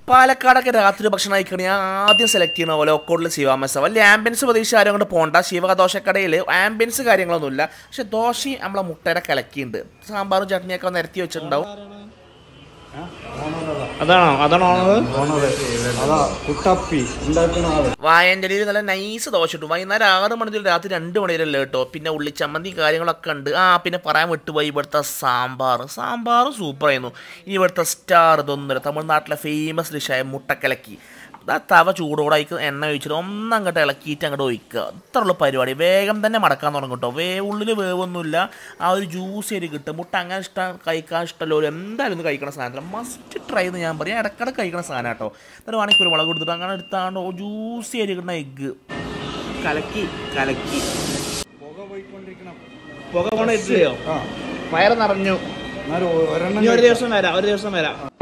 പാലക്കാടൊക്കെ രാത്രി ഭക്ഷണം കഴിക്കണേ ആദ്യം സെലക്ട് ചെയ്യണ പോലെ ഒക്കോട്ടിൽ ശിവാമസ വലിയ ആംബിയൻസ് പ്രതീക്ഷ ആരും അങ്ങോട്ട് പോകണ്ട ശിവക ദോശക്കടയിൽ ആംബിയൻസ് കാര്യങ്ങളൊന്നുമില്ല പക്ഷെ ദോശയും നമ്മളെ മുട്ടയുടെ കലക്കിയുണ്ട് സാമ്പാറും ചട്നിയൊക്കെ നിരത്തി വെച്ചിട്ടുണ്ടാവും അതാണോ അതാണോ ഓണറ് അതാ കുട്ടപ്പി ഉണ്ടാക്കുന്ന ആള് വായൻ്റെ നല്ല നൈസ് ദോശ കിട്ടും വൈകുന്നേരം ആറ് മണി മുതൽ രാത്രി രണ്ട് മണി വരെ കേട്ടോ പിന്നെ ഉള്ളിച്ചമ്മന്തി കാര്യങ്ങളൊക്കെ ഉണ്ട് ആ പിന്നെ പറയാൻ വിട്ടുപോയി ഇവിടുത്തെ സാമ്പാർ സാമ്പാർ സൂപ്പറായിരുന്നു ഇനി ഇവിടുത്തെ സ്റ്റാർ ഇതൊന്നുമില്ല തമിഴ്നാട്ടിലെ ഫേമസ് ഡിഷായ മുട്ടക്കലക്കി ആ തവ ചൂടോടെ അയക്ക് എണ്ണ ഒഴിച്ചിട്ട് ഒന്നങ്ങോട്ട് ഇളക്കിയിട്ട് അങ്ങോട്ട് ഒഴിക്കുക ഇത്രയുള്ള പരിപാടി വേഗം തന്നെ മടക്കാൻ തുടങ്ങും കേട്ടോ വേ ഉള്ളിൽ വേവൊന്നുമില്ല ആ ഒരു ജ്യൂസ് ആയിട്ട് കിട്ടും മുട്ട അങ്ങനെ ഇഷ്ടം കഴിക്കാൻ ഇഷ്ടമല്ലോ എന്തായാലും ഒന്ന് കഴിക്കണ സാധനം മസ്റ്റ് ട്രൈ എന്ന് ഞാൻ പറയാം ഇടക്കിടക്ക് കഴിക്കണ സാധനം കേട്ടോ എന്നിട്ട് വേണമെങ്കിൽ കുരുമുളക് കൊടുത്തിട്ട് അങ്ങനെ എടുത്താണ്ട് ജ്യൂസി ആയിട്ട് കിട്ടുന്ന എഗ്ഗ് കലക്കി കലക്കി പുക പോയിക്കൊണ്ടിരിക്കണം പുക പോണ എത്തിയോ ആ വയറ് നിറഞ്ഞു എന്നാലും ഒരെണ്ണം ഇനി ഒരു ദിവസം വരാം ഒരു ദിവസം വരാം